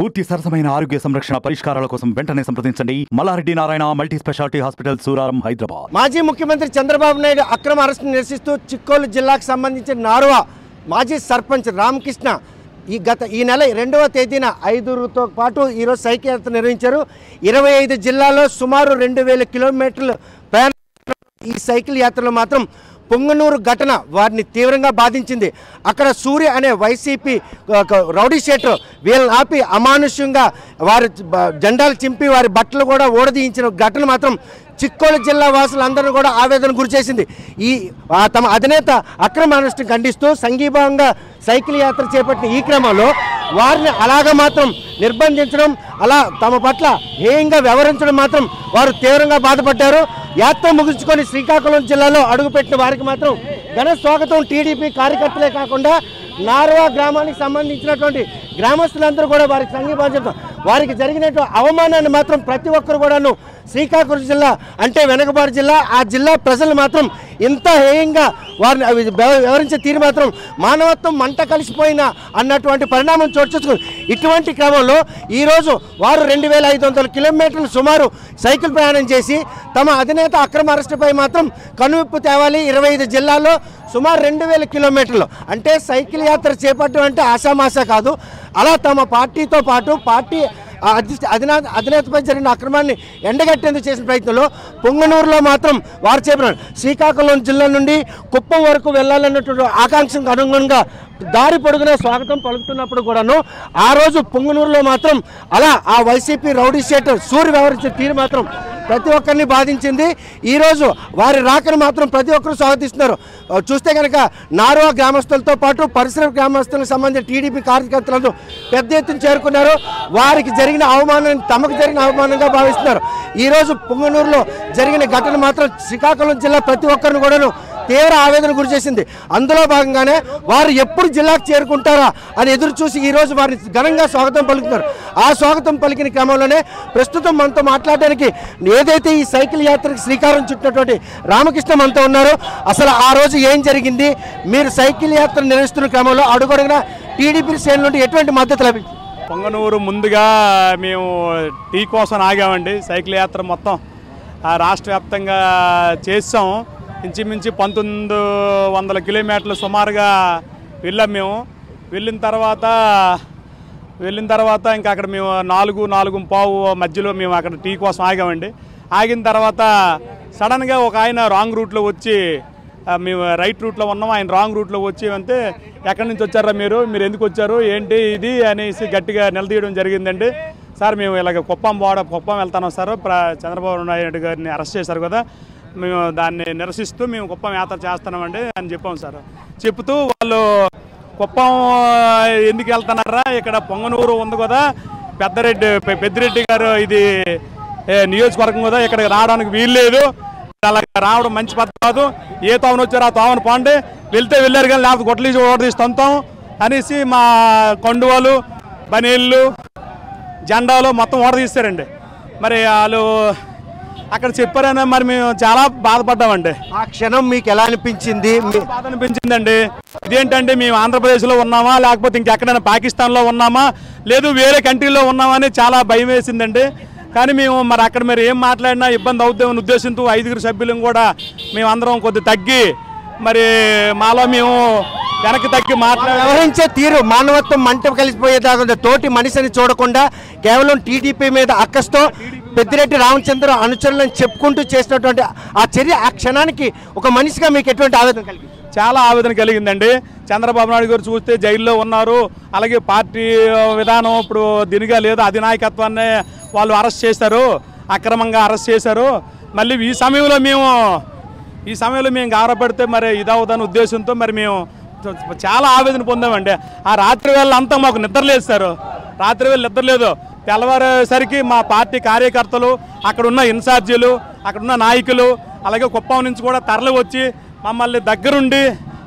పూర్తి సరసమైన ఆరోగ్య సంరక్షణ పరిష్కారాల కోసం వెంటనే సంప్రదించండి Malla Reddy Narayana multi speciality hospital Suraram Hyderabad మాజీ ముఖ్యమంత్రి చంద్రబాబు నాయుడు అక్రమ అరెస్టు నిరసిస్తూ చిక్కోలు జిల్లాకు సంబంధించిన నారువ మాజీ సర్పంచ్ రామకృష్ణ ఈ గత ఈ నెల రెండవ తేదీన ఐదుగురితో పాటు ఈరోజు సైకిల్ యాత్ర నిర్వహించారు ఇరవై ఐదు జిల్లాల్లో సుమారు రెండు వేల కిలోమీటర్లు ప్రయాణం ఈ సైకిల్ యాత్రలో మాత్రం పొంగనూరు ఘటన వారిని తీవ్రంగా బాధించింది అక్కడ సూర్య అనే వైసీపీ ఒక రౌడీ షీటర్ వీళ్ళని ఆపి అమానుష్యంగా వారి బ- జెండాలు చింపి వారి బట్టలు కూడా ఊడదీయించిన ఘటన మాత్రం చిక్కోలు జిల్లా వాసులందరూ కూడా ఆవేదన గురిచేసింది ఈ ఆ తమ అధినేత అక్రమ అరెస్టును ఖండిస్తూ సంఘీభావంగా సైకిల్ యాత్ర చేపట్టిన ఈ క్రమంలో వారిని అలాగ మాత్రం నిర్బంధించడం అలా తమ పట్ల హేయంగా వ్యవహరించడం మాత్రం వారు తీవ్రంగా బాధపడ్డారు యాత్ర ముగించుకొని శ్రీకాకుళం జిల్లాలో అడుగుపెట్టిన వారికి మాత్రం ఘన స్వాగతం టీడీపీ కార్యకర్తలే కాకుండా నార్వా గ్రామానికి సంబంధించినటువంటి గ్రామస్తులందరూ కూడా వారికి సంఘీభావం చెప్తాం వారికి జరిగినటువంటి అవమానాన్ని మాత్రం ప్రతి ఒక్కరు కూడాను శ్రీకాకుళం జిల్లా అంటే వెనకబాటు జిల్లా ఆ జిల్లా ప్రజలు మాత్రం ఇంత హేయంగా వారిని అవి వ్యవ- వ్యవహరించే తీరు మాత్రం మానవత్వం మంట కలిసిపోయిన అన్నటువంటి పరిణామం చోటు చేసుకుంది ఇటువంటి క్రమంలో ఈరోజు వారు రెండు వేల ఐదు వందల కిలోమీటర్లు సుమారు సైకిల్ ప్రయాణం చేసి తమ అధినేత అక్రమ అరెస్టుపై మాత్రం కనువిప్పు తేవాలి ఇరవై ఐదు జిల్లాల్లో సుమారు రెండు వేల కిలోమీటర్లు అంటే సైకిల్ యాత్ర చేపట్టడం అంటే ఆషామాషా కాదు అలా తమ పార్టీతో పాటు పార్టీ ఆ అధి అధినా అధినేతపై జరిగిన అక్రమాన్ని ఎండగట్టేందుకు చేసిన ప్రయత్నంలో పొంగనూరులో మాత్రం వారు చెప్పినారు శ్రీకాకుళం జిల్లా నుండి కుప్పం వరకు వెళ్ళాలన్నటువంటి ఆకాంక్షకు అనుగుణంగా దారి పొడుగున స్వాగతం పలుకుతున్నప్పుడు కూడాను ఆ రోజు పొంగనూరులో మాత్రం అలా ఆ వైసీపీ రౌడీ షీటర్ సూర్య వ్యవహరించే తీరు మాత్రం ప్రతి ఒక్కరిని బాధించింది ఈరోజు వారి రాకను మాత్రం ప్రతి ఒక్కరు స్వాగతిస్తున్నారు ఆ, చూస్తే కనుక నారువా గ్రామస్తులతో పాటు పరిసర గ్రామస్తులకు సంబంధించిన టీడీపీ కార్యకర్తలందరూ పెద్ద ఎత్తున చేరుకున్నారు వారికి జరిగిన అవమానం తమకు జరిగిన అవమానంగా భావిస్తున్నారు ఈరోజు పొంగనూరులో జరిగిన ఘటన మాత్రం శ్రీకాకుళం జిల్లా ప్రతి ఒక్కరిని కూడాను తీవ్ర ఆవేదన గురి చేసింది అందులో భాగంగానే వారు ఎప్పుడు జిల్లాకు చేరుకుంటారా అని ఎదురు చూసి ఈ రోజు వారిని ఘనంగా స్వాగతం పలుకుతున్నారు ఆ స్వాగతం పలికిన క్రమంలోనే ప్రస్తుతం మనతో మాట్లాడడానికి ఏదైతే ఈ సైకిల్ యాత్రకు శ్రీకారం చుట్టినటువంటి రామకృష్ణ మనతో ఉన్నారు అసలు ఆ రోజు ఏం జరిగింది మీరు సైకిల్ యాత్ర నిర్వహిస్తున్న క్రమంలో అడుగడుగున టీడీపీ శ్రేణుల నుండి ఎటువంటి మద్దతు లభించింది పొంగనూరు ముందుగా మేము టీ కోసం ఆగామండి సైకిల్ యాత్ర మొత్తం ఆ రాష్ట్ర వ్యాప్తంగా చేసాం ఇంచుమించు పంతొమ్మిది వందల కిలోమీటర్లు సుమారుగా వెళ్ళాం మేము వెళ్ళిన తర్వాత వెళ్ళిన తర్వాత ఇంకా అక్కడ మేము నాలుగు నాలుగు పావు మధ్యలో మేము అక్కడ టీ కోసం ఆగామండి ఆగిన తర్వాత సడన్గా ఒక ఆయన రాంగ్ రూట్లో వచ్చి ఆ, మేము రైట్ రూట్లో ఉన్నాం ఆయన రాంగ్ రూట్లో వచ్చి అంతే ఎక్కడి నుంచి వచ్చారా మీరు మీరు ఎందుకు వచ్చారు ఏంటి ఇది అనేసి గట్టిగా నిలదీయడం జరిగిందండి సార్ మేము ఇలాగ కుప్పం పోవడం కుప్పం వెళ్తాను సార్ ప్ర చంద్రబాబు నాయుడు గారిని అరెస్ట్ చేశారు కదా మేము దాన్ని నిరసిస్తూ మేము కుప్పం యాత్ర చేస్తున్నామండి అని చెప్పాం సార్ చెప్తూ వాళ్ళు కుప్పం ఎందుకు వెళ్తున్నారా ఇక్కడ పొంగనూరు ఉంది కదా పెద్దరెడ్డి పె- పెద్దిరెడ్డి గారు ఇది ఏ, నియోజకవర్గం కదా ఇక్కడికి రావడానికి వీలు లేదు అలా రావడం మంచి పద్ధతి కాదు ఏ తోవన వచ్చారో ఆ తోవన పోండి వెళ్తే వెళ్ళారు కానీ లేకపోతే గొట్టలు ఓడదీసి తొంతాం అనేసి మా కండువాలు బనీళ్ళు జెండాలు మొత్తం ఓడదీస్తారండి మరి వాళ్ళు అక్కడ చెప్పారని మరి మేము చాలా బాధపడ్డామండి ఆ క్షణం మీకు ఎలా అనిపించింది మీ- బాధ అనిపించిందండి ఇదేంటంటే మేము ఆంధ్రప్రదేశ్లో ఉన్నామా లేకపోతే ఇంకెక్కడైనా పాకిస్తాన్లో ఉన్నామా లేదు వేరే కంట్రీలో ఉన్నామా అని చాలా భయం వేసిందండి కానీ మేము మరి అక్కడ మరి ఏం మాట్లాడినా ఇబ్బంది అవుతామని ఉద్దేశంతో ఐదుగురు సభ్యులం కూడా మేము అందరం కొద్ది తగ్గి మరి మాలో మేము వెనక్కి తగ్గి మాట్లాడే వ్యవహరించే తీరు మానవత్వం మంట కలిసిపోయేదాకా ఉంది. తోటి మనిషిని చూడకుండా కేవలం టీడీపీ మీద అక్కస్తో పెద్దిరెడ్డి రామచంద్ర అనుచరులను చెప్పుకుంటూ చేసినటువంటి ఆ చర్య ఆ క్షణానికి ఒక మనిషిగా మీకు ఎటువంటి ఆవేదన కలిగింది చాలా ఆవేదన కలిగిందండి చంద్రబాబు నాయుడు గారు చూస్తే జైల్లో ఉన్నారు అలాగే పార్టీ విధానం ఇప్పుడు దినిగా లేదు అధినాయకత్వాన్ని వాళ్ళు అరెస్ట్ చేశారు అక్రమంగా అరెస్ట్ చేశారు మళ్ళీ ఈ సమయంలో మేము ఈ సమయంలో మేము గారపడితే మరి ఇదవుదని ఉద్దేశంతో మరి మేము చాలా ఆవేదన పొందామండి ఆ రాత్రి వేళ అంతా మాకు నిద్ర లేదు సార్ రాత్రి వేళ నిద్ర లేదు తెల్లవారేసరికి మా పార్టీ కార్యకర్తలు అక్కడ ఉన్న ఇన్ఛార్జీలు అక్కడ ఉన్న నాయకులు అలాగే కుప్పం నుంచి కూడా తరలి వచ్చి మమ్మల్ని దగ్గరుండి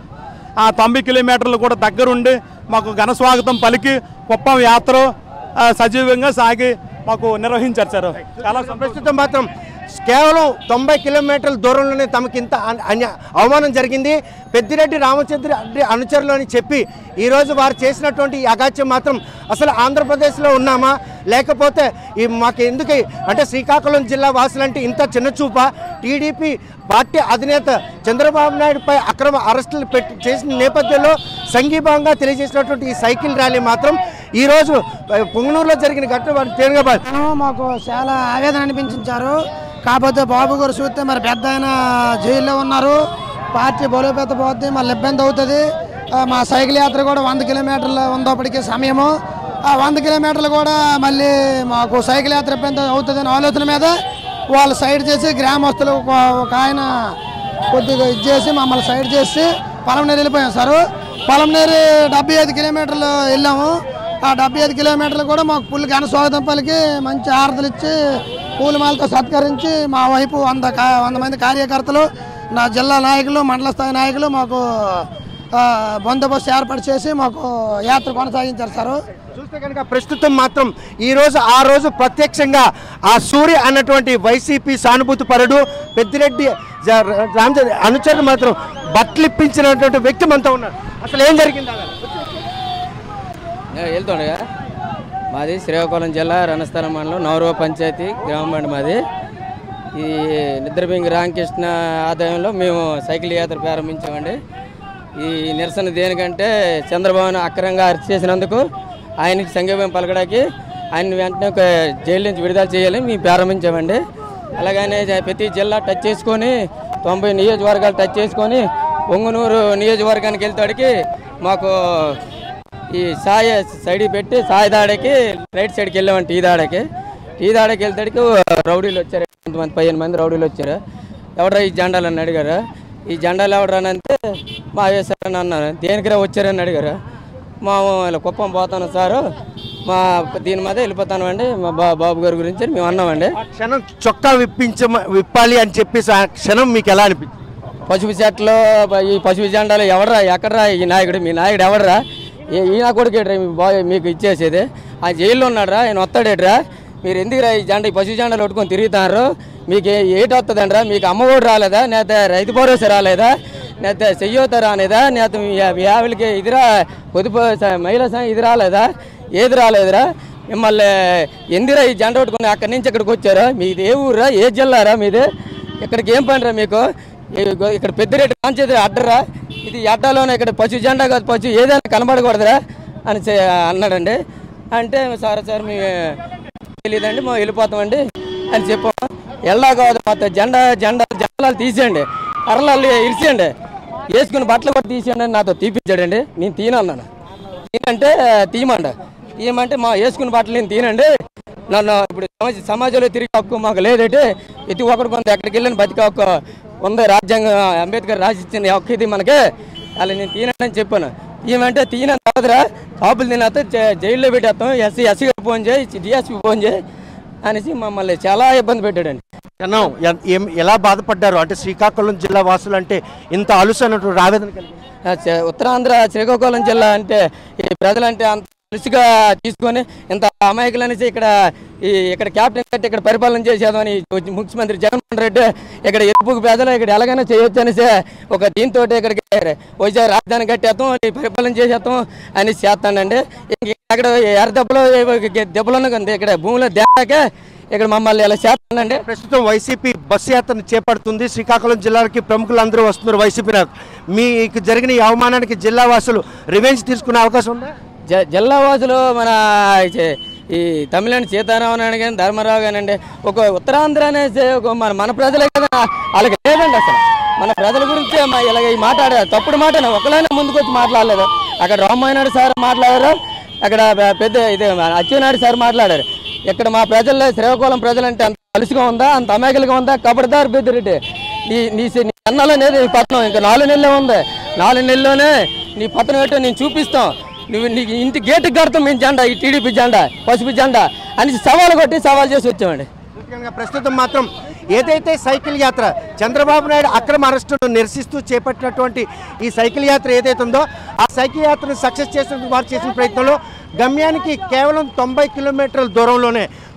ఆ తొంభై కిలోమీటర్లు కూడా దగ్గరుండి మాకు ఘన స్వాగతం పలికి కుప్పం యాత్ర ఆ, సజీవంగా సాగి మాకు నిర్వహించారు సార్ చాలా సంతోషం ప్రస్తుతం మాత్రం కేవలం తొంభై కిలోమీటర్ల దూరంలోనే తమకి ఇంత అన్- అన్య అవమానం జరిగింది పెద్దిరెడ్డి రామచంద్ర రెడ్డి అనుచరులు అని చెప్పి ఈరోజు వారు చేసినటువంటి ఈ అగాత్యం మాత్రం అసలు ఆంధ్రప్రదేశ్లో ఉన్నామా లేకపోతే ఈ మాకు ఎందుకు అంటే శ్రీకాకుళం జిల్లా వాసులంటే ఇంత చిన్న చూప టీడీపీ పార్టీ అధినేత చంద్రబాబు నాయుడుపై అక్రమ అరెస్టులు పెట్టి చేసిన నేపథ్యంలో సంఘీభావంగా తెలియజేసినటువంటి ఈ సైకిల్ ర్యాలీ మాత్రం ఈరోజు పొంగనూరులో జరిగిన ఘటన వారు తీవ్రంగా బా- మాకు చాలా ఆవేదన అనిపించారు కాకపోతే బాబు గారు చూస్తే మరి పెద్ద ఆయన జైల్లో ఉన్నారు పార్టీ బలోపేత పోతే మళ్ళీ ఇబ్బంది అవుతుంది ఆ, మా సైకిల్ యాత్ర కూడా వంద కిలోమీటర్లు ఉందప్పటికి సమయము ఆ వంద కిలోమీటర్లు కూడా మళ్ళీ మాకు సైకిల్ యాత్ర ఇబ్బంది అవుతుందని ఆలోచన మీద వాళ్ళు సైడ్ చేసి గ్రామస్తులు ఒక ఒక ఆయన కొద్దిగా ఇది చేసి మమ్మల్ని సైడ్ చేసి పొలంనేరు వెళ్ళిపోయాం సార్ పొలంనేరు డెబ్బై ఐదు కిలోమీటర్లు వెళ్ళాము ఆ డెబ్బై ఐదు కిలోమీటర్లు కూడా మాకు పుల్లి ఘన స్వాగతం పలికి మంచి ఆరతలు ఇచ్చి పూలమాలతో సత్కరించి మా వైపు వంద కా- వంద మంది కార్యకర్తలు నా జిల్లా నాయకులు మండల స్థాయి నాయకులు మాకు ఆ, బందోబస్తు ఏర్పాటు చేసి మాకు యాత్ర కొనసాగించారు సార్ చూస్తే కనుక ప్రస్తుతం మాత్రం ఈ రోజు ఆ రోజు ప్రత్యక్షంగా ఆ సూర్య అన్నటువంటి వైసీపీ సానుభూతి పరుడు పెద్దిరెడ్డి జ- రామచంద్ర అనుచరుడు మాత్రం బట్టలిప్పించినటువంటి వ్యక్తి మనతో ఉన్నారు అసలు ఏం జరిగింది అలా? నేను వెళ్తుండగా మాది శ్రీకాకుళం జిల్లా రణస్థలం మండలం నౌరవ పంచాయతీ గ్రామం అండి మాది ఈ నిద్రబింగి రామకృష్ణ ఆదాయంలో మేము సైకిల్ యాత్ర ప్రారంభించామండి ఈ నిరసన దేనికంటే చంద్రబాబును అక్రంగా అరెస్ట్ చేసినందుకు ఆయనకి సంఘీభం పలకడానికి ఆయన వెంటనే ఒక జైలు నుంచి విడుదల చేయాలని మేము ప్రారంభించామండి అలాగనే జ- ప్రతి జిల్లా టచ్ చేసుకొని తొంభై నియోజకవర్గాలు టచ్ చేసుకొని పొంగునూరు నియోజకవర్గానికి వెళ్తాడికి మాకు ఈ సాయ సైడ్ పెట్టి సాయ దాడకి రైట్ సైడ్కి వెళ్ళామండి టీ దాడకి టీ దాడకి వెళ్తాడికి రౌడీలు వచ్చారు కొంతమంది పదిహేను మంది రౌడీలు వచ్చారు ఎవడరా ఈ జెండాలు అని అడిగారు ఈ జెండాలు ఎవడరా అని అంటే మా వేశారని అన్నారు దేనికిరా వచ్చారని అడిగారు మా ఇలా కుప్పం పోతాను సారు మా దీని మీద వెళ్ళిపోతాను అండి మా బా బాబు గారి గురించి మేము అన్నామండి ఆ క్షణం చొక్కా విప్పించ విప్పాలి అని చెప్పేసి ఆ క్షణం మీకు ఎలా అనిపించింది పశువు చెట్లు ఈ పశువు జెండాలు ఎవడరా ఎక్కడరా ఈ నాయకుడు మీ నాయకుడు ఎవడరా ఈ- ఈయన కొడుకేట్రా మీ బాయ్ మీకు ఇచ్చేసేది ఆ జైల్లో ఉన్నాడురా ఆయన వస్తాడేట్రా మీరు ఎందుకురా ఈ జెండా ఈ పశువు జెండాలు పట్టుకొని తిరుగుతున్నారు మీకు ఏ- ఏటి వస్తుందండ్రా మీకు అమ్మఒడి రాలేదా నేత రైతు భరోసా రాలేదా నేత చెయ్యోత రాలేదా నేత మీ మీ ఆవిడకి ఇది రా పొదుపు స- మహిళా సంఘం ఇది రాలేదా ఏది రాలేదురా మిమ్మల్ని ఎందురా ఈ జెండా పట్టుకుని అక్కడి నుంచి ఇక్కడికి వచ్చారా మీది ఏ ఊర్రా ఏ జిల్లారా మీది ఇక్కడికి ఏం పనిరా మీకు ఈ- ఇక్కడ పెద్దిరెడ్డి కాంచేది అడ్డరా ఇది అడ్డాలోనే ఇక్కడ పశు జెండా కాదు పశు ఏదైనా కనబడకూడదురా అని చె- అన్నాడండి అంటే సార్ సార్ మీ తెలియదండి మేము వెళ్ళిపోతామండి అని చెప్పాము ఎల్లా కాదు మొత్తం జెండా జెండా జెండాలు తీసేయండి అరలాలు ఇరిసేయండి వేసుకుని బట్టలు కూడా తీసేయండి అని నాతో తీపించాడండి నేను తీనన్నాను తీనంటే తీయమండ తీయమంటే మా వేసుకున్న బట్టలు నేను తీనండి నన్ను ఇప్పుడు సమాజ సమాజంలో తిరిగి హక్కు మాకు లేదంటే ప్రతి ఒక్కరు కొంత ఎక్కడికి వెళ్ళిన బతికే హక్కు ఉంది రాజ్యాంగం అంబేద్కర్ రాసిచ్చిన హక్కు ఇది మనకి అలా నేను తీనని చెప్పాను తీయమంటే తీయన కాదురా కాపులు తినేస్తే జై- జైల్లో పెట్టేస్తాం ఎస్సీ ఎస్సీ ఫోన్ చేయి డిఎస్పీ ఫోన్ చేయి అనేసి మమ్మల్ని చాలా ఇబ్బంది పెట్టాడండి క్షణం ఎ- ఏం- ఎలా బాధపడ్డారు అంటే శ్రీకాకుళం జిల్లా వాసులు అంటే ఇంత అలుసైనటువంటి ఆవేదన కలిగింది ఆ, చ- ఉత్తరాంధ్ర శ్రీకాకుళం జిల్లా అంటే ఈ ప్రజలంటే అంత రుచిగా తీసుకొని ఇంత అమాయకులు అనేసి ఇక్కడ ఈ ఇక్కడ క్యాప్టెన్ కట్టి ఇక్కడ పరిపాలన చేసేదని వచ్చి ముఖ్యమంత్రి జగన్మోహన్ రెడ్డి ఇక్కడ ఎరుపుకు పేదలు ఇక్కడ ఎలాగైనా చేయొచ్చు అనేసి ఒక దీంతో ఇక్కడికి వచ్చే రాజధాని కట్టేస్తాం ఈ పరిపాలన చేసేస్తాం అని చేస్తానండి ఇంక అక్కడ ఎర్ర దెబ్బలు దెబ్బలు ఉన్నాయి ఇక్కడ భూమిలో దేటాకే ఇక్కడ మమ్మల్ని ఇలా చేస్తానండి ప్రస్తుతం వైసీపీ బస్సు యాత్రను చేపడుతుంది శ్రీకాకుళం జిల్లాకి ప్రముఖులందరూ వస్తున్నారు వైసీపీ నాకు మీకు జరిగిన ఈ అవమానానికి జిల్లా వాసులు రివెంజ్ తీసుకునే అవకాశం ఉందా జ- జిల్లా వాసులు మన చే- ఈ తమిళనాడు సీతారామన్ అని కానీ ధర్మరావు కానండి ఒక ఉత్తరాంధ్ర అనేసి ఒక మన మన ప్రజలే కదా వాళ్ళకి లేదండి అసలు మన ప్రజల గురించి మా ఇలాగ ఈ మాట్లాడారు తప్పుడు మాట ఒకళ్ళైనా ముందుకు వచ్చి మాట్లాడలేదు అక్కడ రామాయణాడు సార్ మాట్లాడారు అక్కడ పె- పెద్ద ఇది అచ్చెన్నాయుడు సార్ మాట్లాడారు ఇక్కడ మా ప్రజల్లో శ్రీకాకుళం ప్రజలంటే అంత అలుసుగా ఉందా అంత అమాయకులుగా ఉందా కబడ్దారు పెద్దిరెడ్డి నీ నీ నీ అన్నలు అనేది నీ పత్రం ఇంకా నాలుగు నెలలే ఉంది నాలుగు నెలల్లోనే నీ పత్రం ఏంటో నేను చూపిస్తాం నువ్వు నీకు ఇంటి గేటుకి కడతాం మేము జెండా ఈ టీడీపీ జెండా పసుపు జెండా అని సవాలు కొట్టి సవాల్ చేసి వచ్చామండి ముఖ్యంగా ప్రస్తుతం మాత్రం ఏదైతే సైకిల్ యాత్ర చంద్రబాబు నాయుడు అక్రమ అరెస్టును నిరసిస్తూ చేపట్టినటువంటి ఈ సైకిల్ యాత్ర ఏదైతే ఉందో ఆ సైకిల్ యాత్రను సక్సెస్ చేసిన వారు చేసిన ప్రయత్నంలో గమ్యానికి కేవలం తొంభై కిలోమీటర్ల దూరంలోనే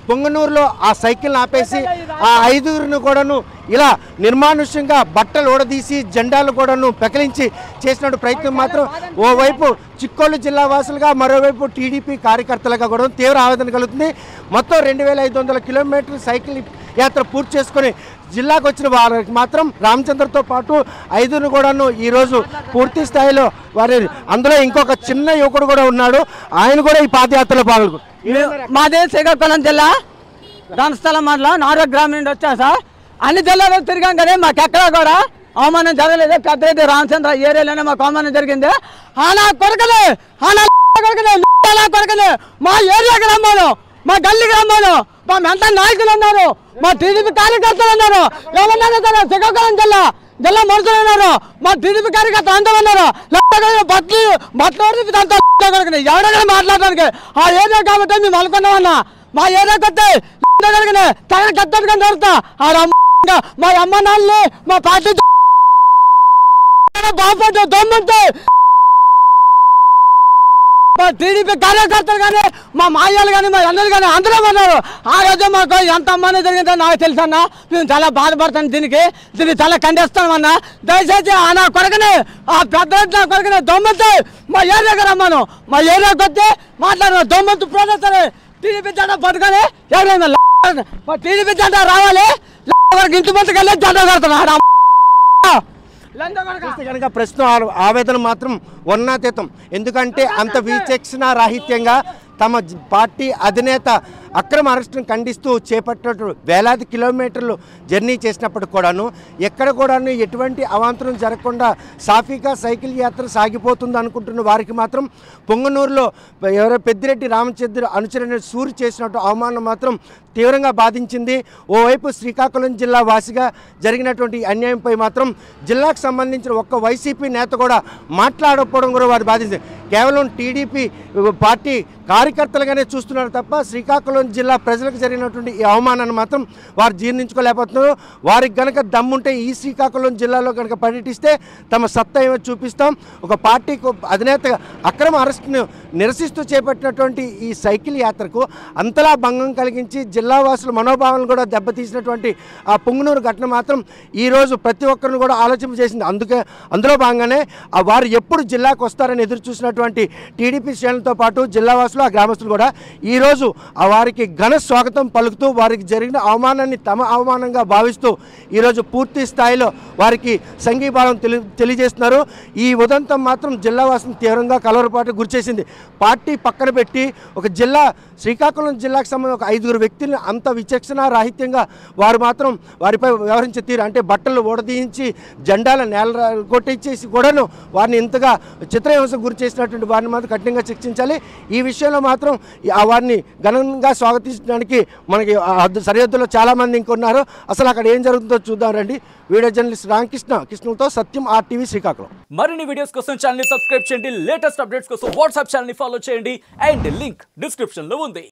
పొంగనూరులో ఆ సైకిల్ని ఆపేసి ఆ ఐదుగురిని కూడాను ఇలా నిర్మానుష్యంగా బట్టలు ఊడదీసి జెండాలు కూడాను పెకలించి చేసినట్టు ప్రయత్నం మాత్రం ఓవైపు చిక్కోలు జిల్లా వాసులుగా మరోవైపు టీడీపీ కార్యకర్తలుగా కూడా తీవ్ర ఆవేదన కలుగుతుంది మొత్తం రెండు వేల ఐదు వందల కిలోమీటర్లు సైకిల్ యాత్ర పూర్తి చేసుకొని జిల్లాకు వచ్చిన వారికి మాత్రం రామచంద్రతో పాటు ఐదును కూడాను ఈరోజు పూర్తి స్థాయిలో వారి అందులో ఇంకొక చిన్న యువకుడు కూడా ఉన్నాడు ఆయన కూడా ఈ పాదయాత్రలో పాల్గొన్నారు మాదే శ్రీకాకుళం జిల్లా రణస్థలం మండలం నారో గ్రామం నుండి వచ్చాం సార్ అన్ని జిల్లాలో తిరిగాం కానీ మాకు ఎక్కడ కూడా అవమానం జరగలేదు పెద్దరెడ్డి రామచంద్ర ఏరియాలోనే మాకు అవమానం జరిగింది ఆనా కొరకలే ఆనా కొరకలే అలా కొరకలే మా ఏరియాకి రమ్మాను మా గల్లీకి రమ్మాను మా మెంత నాయకులు ఉన్నారు మా టీడీపీ కార్యకర్తలు ఉన్నారు ఎవరన్నా సరే శ్రీకాకుళం జిల్లా జిల్లా మనుషులు ఉన్నారు మా టీడీపీ కార్యకర్తలు అందరూ ఉన్నారు లక్ష బట్టలు బట్టలు అంతా ఎవడైనా మాట్లాడడానికి ఆ ఏరియా కాబట్టి మేము అనుకున్నామన్నా మా ఏరియాకి వస్తే తగిన కట్టడుగా దొరుకుతా ఆడ అమ్మ- మా అమ్మ నాన్నని మా పార్టీ బాగుపడ్డ దమ్ముంటే మా టీడీపీ కార్యకర్తలు కానీ మా మాయాలు కానీ మా అన్నలు కానీ అందరూ ఉన్నారు ఆ రోజు మాకు ఎంత అమ్మాయి జరిగిందో నాకు తెలుసు అన్న మేము చాలా బాధపడతాను దీనికి దీన్ని చాలా ఖండిస్తాం అన్న దయచేసి ఆ నా కొరకనే ఆ పెద్ద నా కొరకనే దొమ్మతే మా ఏరియాకి రమ్మను మా ఏరియాకి వస్తే మాట్లాడు దొమ్మత్తు ప్రదర్శన టీడీపీ జెండా పట్టుకొని ఎవరైనా ల- మా టీడీపీ జెండా రావాలి ల- వరకు ఇంటి ముందుకు వెళ్ళి జెండా కడుతున్నాడు లంచ కొడక. చూస్తే కనుక ప్రస్తుతం ఆ- ఆవేదన మాత్రం వర్ణాతీతం ఎందుకంటే అంత విచక్షణ రాహిత్యంగా తమ జ- పార్టీ అధినేత అక్రమ అరెస్టును ఖండిస్తూ చేపట్టినట్టు వేలాది కిలోమీటర్లు జర్నీ చేసినప్పటికి కూడాను ఎక్కడ కూడాను ఎటువంటి అవాంతరం జరగకుండా సాఫీగా సైకిల్ యాత్ర సాగిపోతుంది అనుకుంటున్న వారికి మాత్రం పొంగనూరులో ఎవరో పెద్దిరెడ్డి రామచంద్ర అనుచరుని సూరి చేసినట్టు అవమానం మాత్రం తీవ్రంగా బాధించింది ఓవైపు శ్రీకాకుళం జిల్లా వాసిగా జరిగినటువంటి ఈ అన్యాయంపై మాత్రం జిల్లాకు సంబంధించిన ఒక్క వైసీపీ నేత కూడా మాట్లాడకపోవడం కూడా వారు బాధించింది కేవలం టీడీపీ పార్టీ కార్యకర్తలుగానే చూస్తున్నారు తప్ప శ్రీకాకుళం జిల్లా ప్రజలకు జరిగినటువంటి ఈ అవమానాన్ని మాత్రం వారు జీర్ణించుకోలేకపోతున్నారు వారికి గనక దమ్ముంటే ఈ శ్రీకాకుళం జిల్లాలో కనుక పర్యటిస్తే తమ సత్తా ఏమో చూపిస్తాం ఒక పార్టీకి అధినేతగా అక్రమ అరెస్టును నిరసిస్తూ చేపట్టినటువంటి ఈ సైకిల్ యాత్రకు అంతలా భంగం కలిగించి జిల్లా వాసుల మనోభావాలను కూడా దెబ్బతీసినటువంటి ఆ పొంగునూరు ఘటన మాత్రం ఈరోజు ప్రతి ఒక్కరిని కూడా ఆలోచింపజేసింది అందుకే అందులో భాగంగానే ఆ వారు ఎప్పుడు జిల్లాకు వస్తారని ఎదురు చూసినటువంటి టీడీపీ శ్రేణులతో పాటు జిల్లా వాసులు ఆ గ్రామస్తులు కూడా ఈరోజు ఆ వారికి ఘన స్వాగతం పలుకుతూ వారికి జరిగిన అవమానాన్ని తమ అవమానంగా భావిస్తూ ఈరోజు పూర్తి స్థాయిలో వారికి సంఘీభావం తెలి తెలియజేస్తున్నారు ఈ ఉదంతం మాత్రం జిల్లా వాసులను తీవ్రంగా కలవరపాటు గురిచేసింది పార్టీ పక్కన పెట్టి ఒక జిల్లా శ్రీకాకుళం జిల్లాకు సంబంధించిన ఒక ఐదుగురు వ్యక్తులను అంత విచక్షణ రాహిత్యంగా వారు మాత్రం వారిపై వ్యవహరించే తీరు అంటే బట్టలు ఓడదీయించి జెండాల నేల రా- కొట్టించేసి కూడాను వారిని ఇంతగా చిత్రహింసకు గురి చేసినటువంటి వారిని మాత్రం కఠినంగా శిక్షించాలి ఈ విషయంలో మాత్రం ఈ- ఆ వారిని ఘనంగా స్వాగతించడానికి మనకి ఆ హద్దు- సరిహద్దులో చాలామంది ఇంకొన్నారు అసలు అక్కడ ఏం జరుగుతుందో చూద్దాం రండి వీడియో జర్నలిస్ట్ రామకృష్ణ కృష్ణతో సత్యం ఆర్టీవీ శ్రీకాకుళం మరిన్ని వీడియోస్ కోసం ఛానల్ ని సబ్స్క్రైబ్ చేయండి లేటెస్ట్ అప్డేట్స్ కోసం వాట్సాప్ ఛానల్ ని ఫాలో చేయండి అండ్ లింక్ డిస్క్రిప్షన్ లో ఉంది